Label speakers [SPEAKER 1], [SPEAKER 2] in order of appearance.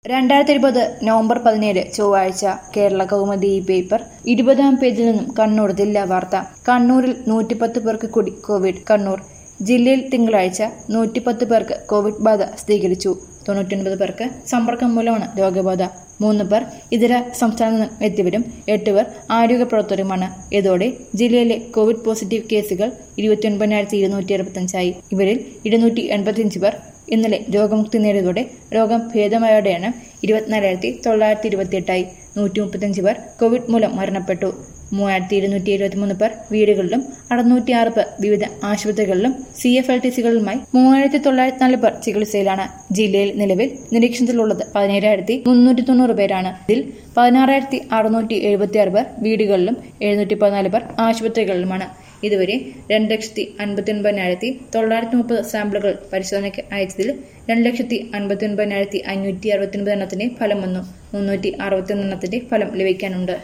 [SPEAKER 1] രണ്ടായിരത്തി ഇരുപത് നവംബർ പതിനേഴ് ചൊവ്വാഴ്ച കേരള കൗമുദി ഈ പേപ്പർ ഇരുപതാം പേജിൽ നിന്നും കണ്ണൂർ ജില്ലാ വാർത്ത കണ്ണൂരിൽ നൂറ്റിപ്പത്ത് പേർക്ക് കൂടി കോവിഡ് കണ്ണൂർ ജില്ലയിൽ തിങ്കളാഴ്ച നൂറ്റിപ്പത്ത് പേർക്ക് കോവിഡ് ബാധ സ്ഥിരീകരിച്ചു തൊണ്ണൂറ്റൊൻപത് പേർക്ക് സമ്പർക്കം മൂലമാണ് രോഗബാധ മൂന്ന് പേർ ഇതര സംസ്ഥാനത്ത് നിന്നും എത്തിയവരും എട്ട് പേർ ആരോഗ്യ പ്രവർത്തകരുമാണ് ഇതോടെ ജില്ലയിലെ കോവിഡ് പോസിറ്റീവ് കേസുകൾ ഇരുപത്തിയൊൻപതിനായിരത്തി ഇരുന്നൂറ്റി അറുപത്തഞ്ചായി ഇവരിൽ ഇരുന്നൂറ്റി എൺപത്തിയഞ്ച് പേർ ഇന്നലെ രോഗമുക്തി നേടിയതോടെ രോഗം ഭേദമായവരുടെ എണ്ണം ഇരുപത്തിനാലായിരത്തി തൊള്ളായിരത്തി ഇരുപത്തിയെട്ടായി നൂറ്റി മുപ്പത്തഞ്ച് പേർ കോവിഡ് മൂലം മരണപ്പെട്ടു മൂവായിരത്തി ഇരുന്നൂറ്റി എഴുപത്തിമൂന്ന് പേർ വീടുകളിലും അറുന്നൂറ്റി ആറ് പേർ വിവിധ ആശുപത്രികളിലും സി എഫ് എൽ ടി സികളിലുമായി മൂവായിരത്തി തൊള്ളായിരത്തി നാല് പേർ ചികിത്സയിലാണ് ജില്ലയിൽ നിലവിൽ നിരീക്ഷണത്തിലുള്ളത് പതിനേഴായിരത്തി മുന്നൂറ്റി തൊണ്ണൂറ് പേരാണ് ഇതിൽ പതിനാറായിരത്തി അറുന്നൂറ്റി എഴുപത്തി ആറ് പേർ വീടുകളിലും എഴുന്നൂറ്റി പതിനാല് പേർ ആശുപത്രികളിലുമാണ് ഇതുവരെ രണ്ട് ലക്ഷത്തി അൻപത്തി ഒൻപതിനായിരത്തി തൊള്ളായിരത്തി മുപ്പത് സാമ്പിളുകൾ പരിശോധനയ്ക്ക് അയച്ചതിൽ രണ്ട് ലക്ഷത്തി അൻപത്തി ഒൻപതിനായിരത്തി അഞ്ഞൂറ്റി അറുപത്തി ഒൻപത് എണ്ണത്തിന്റെ ഫലം വന്നു മുന്നൂറ്റി അറുപത്തി ഒന്ന് എണ്ണത്തിന്റെ ഫലം ലഭിക്കാനുണ്ട്